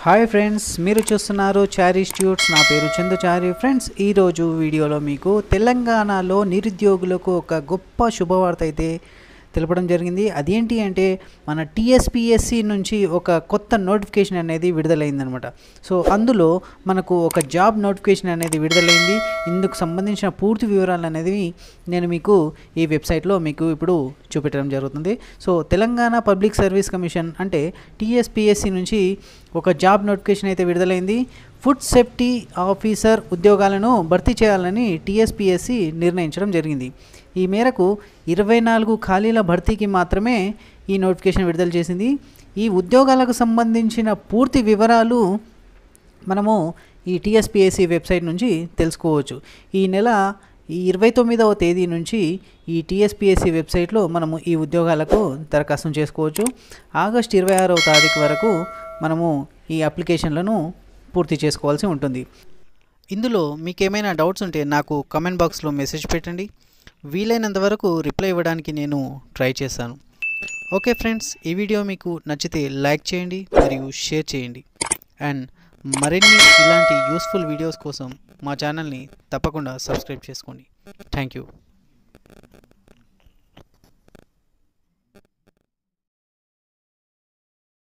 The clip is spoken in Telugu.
హాయ్ ఫ్రెండ్స్ మీరు చూస్తున్నారు చారీ ఇన్స్టిట్యూట్స్ నా పేరు చందుచారి ఫ్రెండ్స్ ఈరోజు వీడియోలో మీకు తెలంగాణలో నిరుద్యోగులకు ఒక గొప్ప శుభవార్త అయితే తెలపడం జరిగింది అదేంటి అంటే మన టీఎస్పిఎస్సి నుంచి ఒక కొత్త నోటిఫికేషన్ అనేది విడుదలైందనమాట సో అందులో మనకు ఒక జాబ్ నోటిఫికేషన్ అనేది విడుదలైంది ఇందుకు సంబంధించిన పూర్తి వివరాలు అనేది నేను మీకు ఈ వెబ్సైట్లో మీకు ఇప్పుడు చూపెట్టడం జరుగుతుంది so Telangana public service commission అంటే టీఎస్పిఎస్సి నుంచి ఒక జాబ్ నోటిఫికేషన్ అయితే విడుదలైంది ఫుడ్ సేఫ్టీ ఆఫీసర్ ఉద్యోగాలను భర్తీ చేయాలని టీఎస్పిఎస్సి నిర్ణయించడం జరిగింది ఈ మేరకు ఇరవై నాలుగు ఖాళీల భర్తీకి మాత్రమే ఈ నోటిఫికేషన్ విడుదల చేసింది ఈ ఉద్యోగాలకు సంబంధించిన పూర్తి వివరాలు మనము ఈ టీఎస్పిఎస్సి వెబ్సైట్ నుంచి తెలుసుకోవచ్చు ఈ నెల ఈ ఇరవై తొమ్మిదవ తేదీ నుంచి ఈ టీఎస్పిఎస్సి వెబ్సైట్లో మనము ఈ ఉద్యోగాలకు దరఖాస్తు చేసుకోవచ్చు ఆగస్ట్ ఇరవై ఆరవ తారీఖు వరకు మనము ఈ అప్లికేషన్లను పూర్తి చేసుకోవాల్సి ఉంటుంది ఇందులో మీకు ఏమైనా డౌట్స్ ఉంటే నాకు కమెంట్ బాక్స్లో మెసేజ్ పెట్టండి వీలైనంత వరకు రిప్లై ఇవ్వడానికి నేను ట్రై చేస్తాను ఓకే ఫ్రెండ్స్ ఈ వీడియో మీకు నచ్చితే లైక్ చేయండి మరియు షేర్ చేయండి అండ్ మరిన్ని ఇలాంటి యూస్ఫుల్ వీడియోస్ కోసం మా ఛానల్ని తప్పకుండా సబ్స్క్రైబ్ చేసుకోండి థ్యాంక్ యూ